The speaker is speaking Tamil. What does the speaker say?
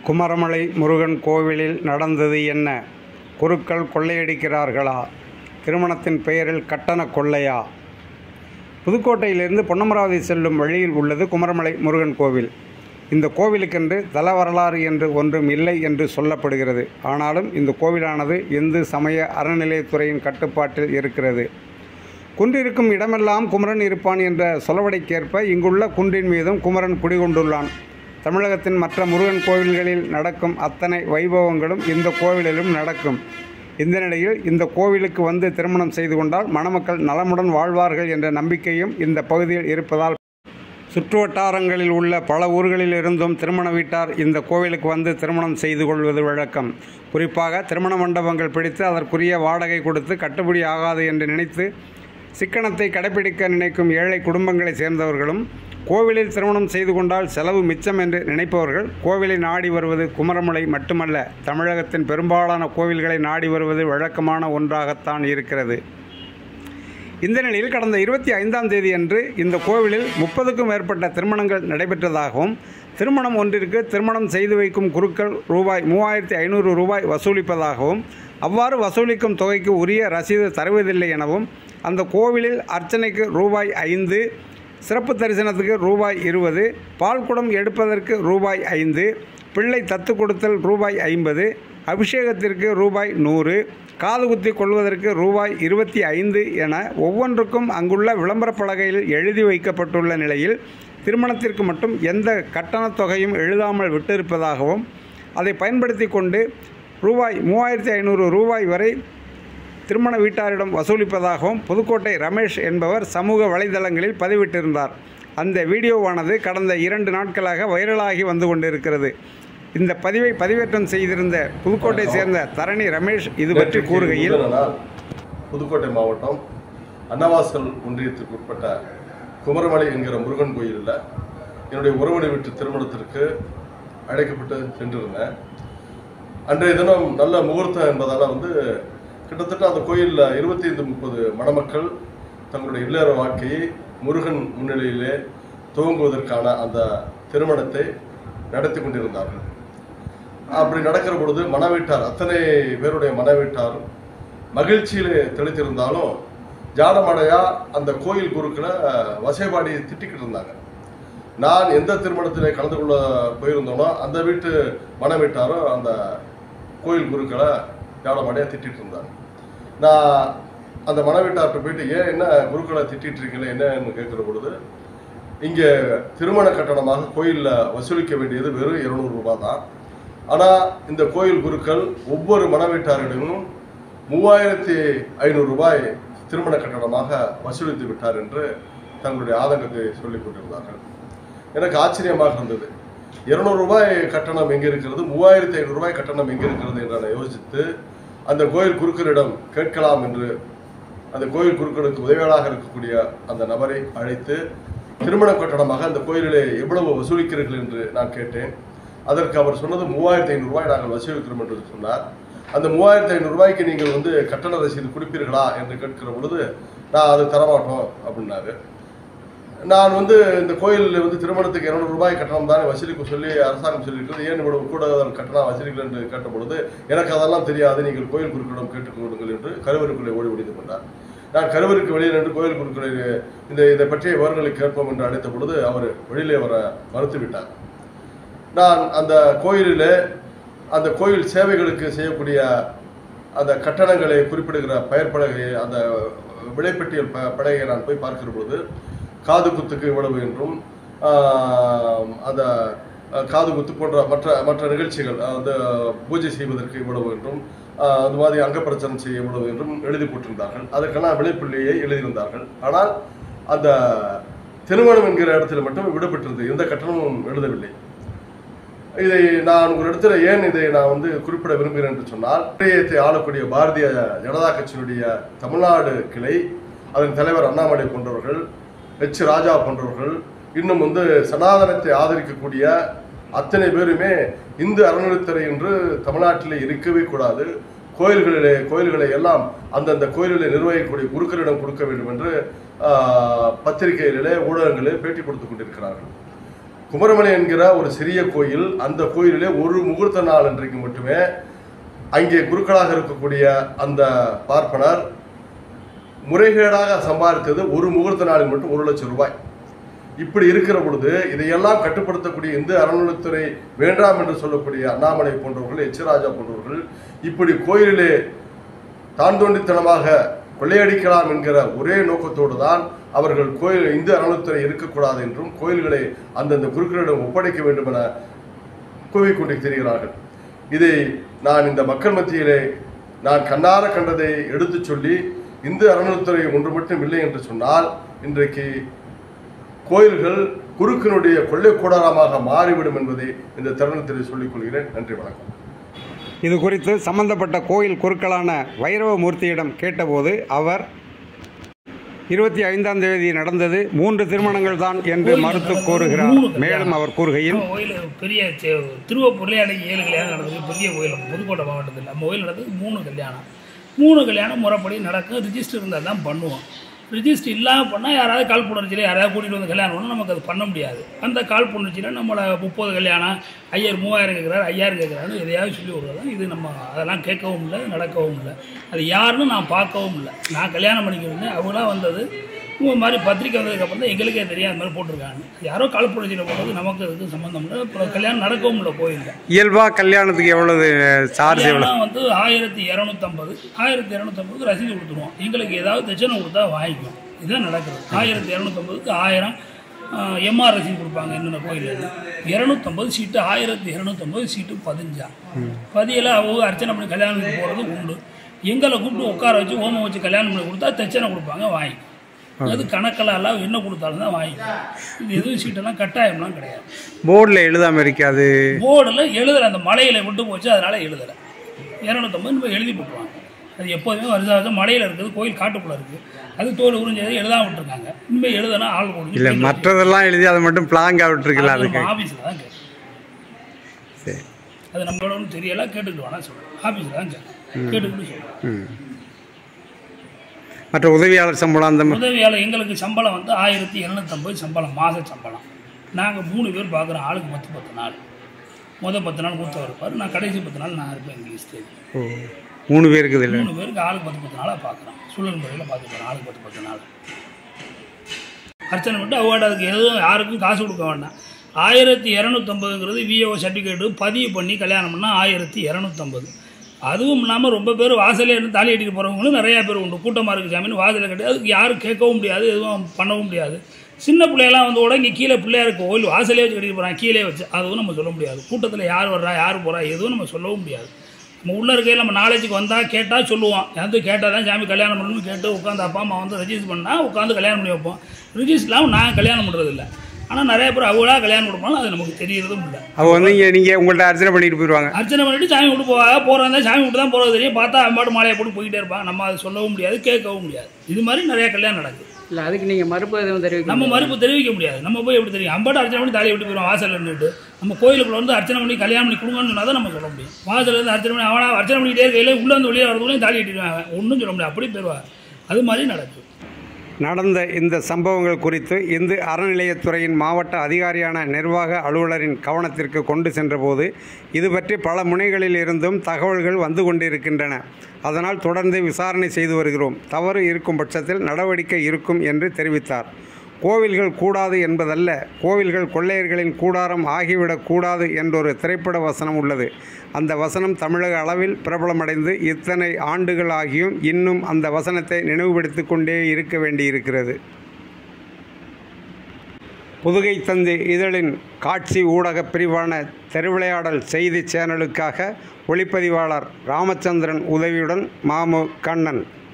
குமரமலை முருகன் கோவிலில் நடந்தது என்ன குருக்கள் கொள்ளையடிக்கிறார்களா திருமணத்தின் பெயரில் கட்டண கொள்ளையா புதுக்கோட்டையிலிருந்து பொன்னமராவதி செல்லும் வழியில் உள்ளது குமரமலை முருகன் கோவில் இந்த கோவிலுக்கென்று தல வரலாறு என்று ஒன்றும் இல்லை என்று சொல்லப்படுகிறது ஆனாலும் இந்த கோவிலானது இந்து சமய அறநிலையத்துறையின் கட்டுப்பாட்டில் இருக்கிறது குன்றிருக்கும் இடமெல்லாம் குமரன் இருப்பான் என்ற சொலவடைக்கேற்ப இங்குள்ள குன்றின் மீதும் குமரன் குடிகொண்டுள்ளான் தமிழகத்தின் மற்ற முருகன் கோவில்களில் நடக்கும் அத்தனை வைபவங்களும் இந்த கோவிலிலும் நடக்கும் இந்த நிலையில் இந்த கோவிலுக்கு வந்து திருமணம் செய்து கொண்டால் மணமக்கள் நலமுடன் வாழ்வார்கள் என்ற நம்பிக்கையும் இந்த பகுதியில் இருப்பதால் சுற்றுவட்டாரங்களில் உள்ள பல ஊர்களில் இருந்தும் திருமண வீட்டார் இந்த கோவிலுக்கு வந்து திருமணம் செய்து கொள்வது வழக்கம் குறிப்பாக திருமண மண்டபங்கள் பிடித்து அதற்குரிய வாடகை கொடுத்து கட்டுப்படி ஆகாது என்று நினைத்து சிக்கனத்தை கடைபிடிக்க நினைக்கும் ஏழை குடும்பங்களைச் சேர்ந்தவர்களும் கோவிலில் திருமணம் செய்து கொண்டால் செலவு மிச்சம் என்று நினைப்பவர்கள் கோவிலை நாடி வருவது குமரமலை மட்டுமல்ல தமிழகத்தின் பெரும்பாலான கோவில்களை நாடி வருவது வழக்கமான ஒன்றாகத்தான் இருக்கிறது இந்த நிலையில் கடந்த இருபத்தி ஐந்தாம் தேதி அன்று இந்த கோவிலில் முப்பதுக்கும் மேற்பட்ட திருமணங்கள் நடைபெற்றதாகவும் திருமணம் ஒன்றிற்கு திருமணம் செய்து வைக்கும் குருக்கள் ரூபாய் மூவாயிரத்தி ஐநூறு ரூபாய் வசூலிப்பதாகவும் அவ்வாறு வசூலிக்கும் தொகைக்கு உரிய ரசீது தருவதில்லை எனவும் அந்த கோவிலில் அர்ச்சனைக்கு ரூபாய் ஐந்து சிறப்பு தரிசனத்துக்கு ரூபாய் இருபது பால்குடம் எடுப்பதற்கு ரூபாய் ஐந்து பிள்ளை தத்து கொடுத்தல் ரூபாய் ஐம்பது அபிஷேகத்திற்கு ரூபாய் நூறு காது குத்தி கொள்வதற்கு ரூபாய் இருபத்தி ஐந்து என ஒவ்வொன்றுக்கும் அங்குள்ள விளம்பரப் பலகையில் எழுதி வைக்கப்பட்டுள்ள நிலையில் திருமணத்திற்கு மட்டும் எந்த கட்டணத் தொகையும் எழுதாமல் விட்டிருப்பதாகவும் அதை பயன்படுத்தி கொண்டு ரூபாய் மூவாயிரத்தி ஐநூறு ரூபாய் வரை திருமண வீட்டாரிடம் வசூலிப்பதாகவும் புதுக்கோட்டை ரமேஷ் என்பவர் சமூக வலைதளங்களில் பதிவிட்டிருந்தார் அந்த வீடியோவானது கடந்த இரண்டு நாட்களாக வைரலாகி வந்து கொண்டிருக்கிறது இந்த பதிவை பதிவேற்றம் செய்திருந்த புதுக்கோட்டை சேர்ந்த தரணி ரமேஷ் இது பற்றி கூறுகையில் முந்தின நாள் புதுக்கோட்டை மாவட்டம் அன்னவாசல் ஒன்றியத்திற்கு உட்பட்ட குமரமலை என்கிற முருகன் கோயிலில் என்னுடைய உறவினர் வீட்டு திருமணத்திற்கு அழைக்கப்பட்டு சென்றிருந்தேன் அன்றைய தினம் நல்ல முகூர்த்தம் என்பதால் வந்து கிட்டத்தட்ட அந்த கோயிலில் இருபத்தி ஐந்து முப்பது மணமக்கள் தங்களுடைய இல்லற வாழ்க்கையை முருகன் முன்னிலையிலே துவங்குவதற்கான அந்த திருமணத்தை நடத்தி கொண்டிருந்தார்கள் அப்படி நடக்கிற பொழுது மணவீட்டார் அத்தனை பேருடைய மணவீட்டார் மகிழ்ச்சியிலே தெளித்திருந்தாலும் ஜாடமடையா அந்த கோயில் குருக்களை வசைபாடி திட்டிக்கிட்டு இருந்தாங்க நான் எந்த திருமணத்திலே கலந்து கொள்ள போயிருந்தோனோ அந்த வீட்டு மணவீட்டாரும் அந்த கோயில் குருக்களை ஜாடமடையா திட்டிட்டு இருந்தாங்க நான் அந்த மணவீட்டார்கிட்ட போயிட்டு ஏன் என்ன குருக்களை திட்டிட்டு இருக்கீங்களே என்னன்னு கேட்குற பொழுது இங்கே திருமண கட்டணமாக கோயிலில் வசூலிக்க வேண்டியது வெறும் இருநூறு ரூபாய் தான் ஆனால் இந்த கோயில் குருக்கள் ஒவ்வொரு மணவீட்டாரிடமும் மூவாயிரத்தி ஐநூறு ரூபாய் திருமண கட்டணமாக வசூலித்து விட்டார் என்று தங்களுடைய ஆதங்கத்தை சொல்லிக் கொண்டிருந்தார்கள் எனக்கு ஆச்சரியமாக இருந்தது இருநூறு ரூபாய் கட்டணம் எங்கே இருக்கிறது மூவாயிரத்தி ஐநூறு ரூபாய் கட்டணம் எங்கே இருக்கிறது என்று நான் யோசித்து அந்த கோயில் குருக்களிடம் கேட்கலாம் என்று அந்த கோயில் குருக்களுக்கு உதவியாளராக இருக்கக்கூடிய அந்த நபரை அழைத்து திருமண கட்டணமாக அந்த கோயிலிலே எவ்வளவு வசூலிக்கிறீர்கள் என்று நான் கேட்டேன் அதற்கு அவர் சொன்னது மூவாயிரத்தி ஐநூறு ரூபாய் நாங்கள் வசூலிக்கிறோம் என்று சொன்னார் அந்த மூவாயிரத்தி ஐநூறு ரூபாய்க்கு நீங்கள் வந்து கட்டண ரசீது கொடுப்பீர்களா என்று கேட்கிற பொழுது நான் அது தரமாட்டோம் அப்படின்னாரு நான் வந்து இந்த கோயிலில் வந்து திருமணத்துக்கு இருநூறு ரூபாய் கட்டணம் தானே வசூலிக்க சொல்லி அரசாங்கம் சொல்லியிருக்கிறது ஏன் இவ்வளவு கூட கட்டணம் வசூலிக்கல என்று கேட்ட பொழுது எனக்கு அதெல்லாம் தெரியாது நீங்கள் கோயில் குருக்களிடம் கேட்டுக்கொள்ளுங்கள் என்று கருவறைக்குள்ளே ஓடி ஒழிந்து கொண்டார் நான் கருவறைக்கு வெளியே நின்று கோயில் குருக்களை இந்த இதை பற்றிய விவரங்களை கேட்போம் என்று அழைத்த பொழுது அவர் வெளியிலே வர மறுத்து விட்டார் நான் அந்த கோயிலில் அந்த கோயில் சேவைகளுக்கு செய்யக்கூடிய அந்த கட்டணங்களை குறிப்பிடுகிற பெயர் பலகையை அந்த விலைப்பட்டியல் ப பலகையை நான் போய் பார்க்கிற பொழுது காது குத்துக்கு இவ்வளவு என்றும் ஆஹ், அந்த அஹ், காது குத்து போன்ற மற்ற மற்ற நிகழ்ச்சிகள் அந்த பூஜை செய்வதற்கு இவ்வளவு என்றும் ஆஹ், அது மாதிரி அங்கப்பிரச்சனை செய்ய இவ்வளவு என்றும் எழுதி போட்டிருந்தார்கள் அதற்கெல்லாம் விலைப்புள்ளியை எழுதியிருந்தார்கள் ஆனால் அந்த திருமணம் என்கிற இடத்துல மட்டும் விடுபட்டிருந்தது எந்த கட்டணமும் எழுதவில்லை இதை நான் ஒரு இடத்துல ஏன் இதை நான் வந்து குறிப்பிட விரும்புகிறேன் என்று சொன்னால் ஒன்றியத்தை ஆளக்கூடிய பாரதிய ஜனதா கட்சியினுடைய தமிழ்நாடு கிளை அதன் தலைவர் அண்ணாமலை போன்றவர்கள் எச் ராஜா போன்றவர்கள் இன்னும் வந்து சனாதனத்தை ஆதரிக்கக்கூடிய அத்தனை பேருமே இந்து அறநிலைத்துறை என்று தமிழ்நாட்டிலே இருக்கவே கூடாது கோயில்களிலே கோயில்களை எல்லாம் அந்தந்த கோயில்களை நிர்வகிக்கக்கூடிய குருக்களிடம் கொடுக்க வேண்டும் என்று ஆஹ், பத்திரிகைகளிலே ஊடகங்களிலே பேட்டி கொடுத்து கொண்டிருக்கிறார்கள் குமரமலை என்கிற ஒரு சிறிய கோயில் அந்த கோயிலிலே ஒரு முகூர்த்த நாள் அன்றைக்கு மட்டுமே அங்கே குருக்களாக இருக்கக்கூடிய அந்த பார்ப்பனர் முறைகேடாக சம்பாதித்தது ஒரு முகூர்த்த நாளில் மட்டும் ஒரு லட்சம் ரூபாய் இப்படி இருக்கிற பொழுது இதையெல்லாம் கட்டுப்படுத்தக்கூடிய இந்து அறநிலைத்துறை வேண்டாம் என்று சொல்லக்கூடிய அண்ணாமலை போன்றவர்கள் எச்சராஜா போன்றவர்கள் இப்படி கோயிலிலே தான் தோண்டித்தனமாக கொள்ளையடிக்கலாம் என்கிற ஒரே நோக்கத்தோடு தான் அவர்கள் கோயில் இந்து அறநிலைத்துறை இருக்கக்கூடாது என்றும் கோயில்களை அந்தந்த குருக்களிடம் ஒப்படைக்க வேண்டும் என கூவிக்கொண்டு திரிகிறார்கள் இதை நான் இந்த மக்கள் மத்தியிலே நான் கண்ணார கண்டதை எடுத்துச் சொல்லி இந்து அறநிலைத்துறை ஒன்று மட்டும் இல்லை என்று சொன்னால் இன்றைக்கு கோயில்கள் குருக்கினுடைய கொள்ளை கூடாரமாக மாறிவிடும் என்பதை இந்த தருணத்தில் சொல்லிக் கொள்கிறேன் நன்றி வணக்கம் இது குறித்து சம்பந்தப்பட்ட கோயில் குருக்களான வைரவமூர்த்தியிடம் கேட்டபோது அவர் இருபத்தி ஐந்தாம் தேதி நடந்தது மூன்று திருமணங்கள் தான் என்று மறுத்து கூறுகிறார் மேலும் அவர் கூறுகையில் நம்ம கோயில் பெரிய சே- திருவப்பூர்லேயே அன்னைக்கு ஏழு கல்யாணம் நடந்தது பெரிய கோயில் நம்ம புதுக்கோட்டை மாவட்டத்தில் நம்ம கோயில் நடந்தது மூணு கல்யாணம் மூணு கல்யாணம் முறைப்படி நடக்கும் ரிஜிஸ்டர் இருந்தால் தான் பண்ணுவோம் ரிஜிஸ்டர் இல்லாமல் பண்ணால் யாராவது காழ்ப்புணர்ச்சியில் யாராவது கூட்டிகிட்டு வந்து கல்யாணம் பண்ணால் நமக்கு அது பண்ண முடியாது அந்த காழ்ப்புணர்ச்சியில் நம்மளை முப்பது கல்யாணம் ஐயர் மூவாயிரம் கேட்குறாரு ஐயாயிரம் கேட்குறாரு எதையாவது சொல்லி விடுறது இது நம்ம அதெல்லாம் கேட்கவும் இல்லை நடக்கவும் இல்லை அது யாருன்னு நான் பார்க்கவும் இல்லை நான் கல்யாணம் பண்ணிக்கிருந்தேன் அவங்களாம் வந்தது இந்த மாதிரி பத்திரிக்கை வந்ததுக்கப்புறம் தான் எங்களுக்கே தெரியும் அந்த மாதிரி போட்டிருக்காங்க யாரோ காழ்ப்புணர்ச்சியில் போடுறது நமக்கு அதுக்கு சம்மந்தம் இல்லை அப்புறம் கல்யாணம் நடக்கவும் இல்லை கோயிலில் இயல்பாக கல்யாணத்துக்கு எவ்வளவு சார்ஜ் எவ்வளவு கல்யாணம் வந்து ஆயிரத்தி இரநூத்தம்பது ஆயிரத்தி இரநூத்தம்பதுக்கு ரசீது கொடுத்துருவோம் எங்களுக்கு ஏதாவது தட்சணை கொடுத்தா வாங்கிக்குவோம் இதுதான் நடக்குது ஆயிரத்தி இரநூத்தம்பதுக்கு ஆயிரம் எம்ஆர் ரசீது கொடுப்பாங்க என்னென்ன கோயிலில் இரநூத்தம்பது சீட்டு ஆயிரத்தி இரநூத்தம்பது சீட்டு பதிஞ்சா பதியில் அவங்க அர்ச்சனை பண்ணி கல்யாணத்துக்கு போகிறது உண்டு எங்களை கூப்பிட்டு உட்கார வச்சு ஹோமம் வச்சு கல்யாணம் பண்ணி கொடுத்தா தட்சணை கொடுப்பாங்க வாங்கி அது கணக்கெல்லாம் எல்லாம் என்ன கொடுத்தாலும் தான் வாங்கிக்குவோம் இது எதுவும் சீட்டெல்லாம் கட்டாயம்லாம் கிடையாது போர்டில் எழுதாமல் இருக்காது போர்டில் எழுதலை அந்த மலையில் விட்டு போச்சு அதனால் எழுதலை இரநூத்தம்பது நம்ம எழுதி போட்டுருவாங்க அது எப்போதுமே வருஷம் வருஷம் மலையில் இருக்குது கோயில் காட்டுக்குள்ளே இருக்குது அது தோல் உறிஞ்சது எழுதாம விட்டுருக்காங்க இனிமேல் எழுதுனா ஆள் இல்லை கொடுத்து மற்றதெல்லாம் எழுதி அதை மட்டும் பிளாங்காக விட்டுருக்கல அதுக்கு ஆஃபீஸில் தான் கேட்கும் சரி அது நம்மளோட ஒன்றும் தெரியல கேட்டுக்கிட்டு வேணா சொல்கிறேன் ஆஃபீஸில் தான் கேட்கும் கேட்டுக்கிட்டு சொல்கிறேன் ம் மற்ற உதவியாளர் சம்பளம் அந்த மாதிரி உதவியாளர் எங்களுக்கு சம்பளம் வந்து ஆயிரத்தி எழுநூத்தம்பது சம்பளம் மாத சம்பளம் நாங்கள் மூணு பேர் பார்க்குறோம் ஆளுக்கு பத்து பத்து நாள் மொதல் பத்து நாள் மூத்தவர் இருப்பார் நான் கடைசி பத்து நாள் நான் இருப்பேன் இங்கிலீஷ் தேதி ஓ மூணு பேருக்கு இதில் மூணு பேருக்கு ஆளுக்கு பத்து பத்து நாளாக பார்க்குறோம் சூழல் முறையில் பார்த்துக்கிறோம் ஆளுக்கு பத்து பத்து நாள் அர்ச்சனை மட்டும் அவார்டு அதுக்கு எதுவும் யாருக்கும் காசு கொடுக்க வேண்டாம் ஆயிரத்தி இரநூத்தம்பதுங்கிறது விஏஓ சர்டிஃபிகேட்டு பதிவு பண்ணி கல்யாணம் பண்ணால் ஆயிரத்தி இரநூத்தம்பது அதுவும் இல்லாமல் ரொம்ப பேர் வாசலே இருந்து தாலி கட்டிட்டு போகிறவங்களும் நிறையா பேர் உண்டு கூட்டமாக இருக்குது சாமின்னு வாசலில் கட்டி அதுக்கு யாரும் கேட்கவும் முடியாது எதுவும் பண்ணவும் முடியாது சின்ன பிள்ளையெல்லாம் வந்து கூட இங்கே கீழே பிள்ளையாருக்கு கோயில் வாசலே வச்சு கட்டிட்டு போகிறாங்க கீழே வச்சு அதுவும் நம்ம சொல்ல முடியாது கூட்டத்தில் யார் வர்றா யார் போகிறா எதுவும் நம்ம சொல்லவும் முடியாது நம்ம உள்ளே இருக்கையில் நம்ம நாலேஜுக்கு வந்தால் கேட்டால் சொல்லுவோம் எனக்கு கேட்டால் தான் சாமி கல்யாணம் பண்ணணும்னு கேட்டு உட்காந்து அப்பா அம்மா வந்து ரெஜிஸ்டர் பண்ணால் உட்காந்து கல்யாணம் பண்ணி வைப்போம் ரெஜிஸ்டர் இல்லாமல் நான் கல்யாணம் பண்ணுறது இல்லை ஆனால் நிறைய பேர் அவங்களா கல்யாணம் கொடுப்பாலும் அது நமக்கு தெரியறதும் இல்லை அவங்க வந்து இங்கே நீங்கள் உங்கள்கிட்ட அர்ச்சனை பண்ணிட்டு போயிடுவாங்க அர்ச்சனை பண்ணிட்டு சாமி விட்டு போவாங்க போகிறதா சாமி விட்டு தான் போகிறது தெரியும் பார்த்தா அவன் பாட்டு மாலையை போட்டு போயிட்டே இருப்பாங்க நம்ம அதை சொல்லவும் முடியாது கேட்கவும் முடியாது இது மாதிரி நிறைய கல்யாணம் நடக்குது இல்லை அதுக்கு நீங்கள் மறுப்பு எதுவும் தெரிவிக்க நம்ம மறுப்பு தெரிவிக்க முடியாது நம்ம போய் எப்படி தெரியும் அம்பாட்டு அர்ச்சனை பண்ணி தாலியை விட்டு போயிடும் வாசல்ல நின்றுட்டு நம்ம கோயிலுக்குள்ள வந்து அர்ச்சனை பண்ணி கல்யாணம் பண்ணி கொடுங்கன்னு சொன்னா தான் நம்ம சொல்ல முடியும் வாசல்ல இருந்து அர்ச்சனை பண்ணி அவனா அர்ச்சனை பண்ணிட்டே இருக்கையில உள்ள வந்து வெளியே வரதுக்குள்ளேயும் தாலி கட்டிடுவாங்க ஒன்றும் சொல்ல முடியாது அப்படி போயிடுவாங்க அது மாதிரி நடக்குது நடந்த இந்த சம்பவங்கள் குறித்து இந்து அறநிலையத்துறையின் மாவட்ட அதிகாரியான நிர்வாக அலுவலரின் கவனத்திற்கு கொண்டு சென்றபோது இது பற்றி பல முனைகளில் இருந்தும் தகவல்கள் வந்து கொண்டிருக்கின்றன அதனால் தொடர்ந்து விசாரணை செய்து வருகிறோம் தவறு இருக்கும் பட்சத்தில் நடவடிக்கை இருக்கும் என்று தெரிவித்தார் கோவில்கள் கூடாது என்பதல்ல கோவில்கள் கொள்ளையர்களின் கூடாரம் ஆகிவிடக் கூடாது என்றொரு திரைப்பட வசனம் உள்ளது அந்த வசனம் தமிழக அளவில் பிரபலமடைந்து இத்தனை ஆண்டுகள் ஆகியும் இன்னும் அந்த வசனத்தை நினைவுபடுத்தி கொண்டே இருக்க வேண்டியிருக்கிறது புதுகை தந்தி இதழின் காட்சி ஊடகப் பிரிவான திருவிளையாடல் செய்தி சேனலுக்காக ஒளிப்பதிவாளர் ராமச்சந்திரன் உதவியுடன் மாமு கண்ணன்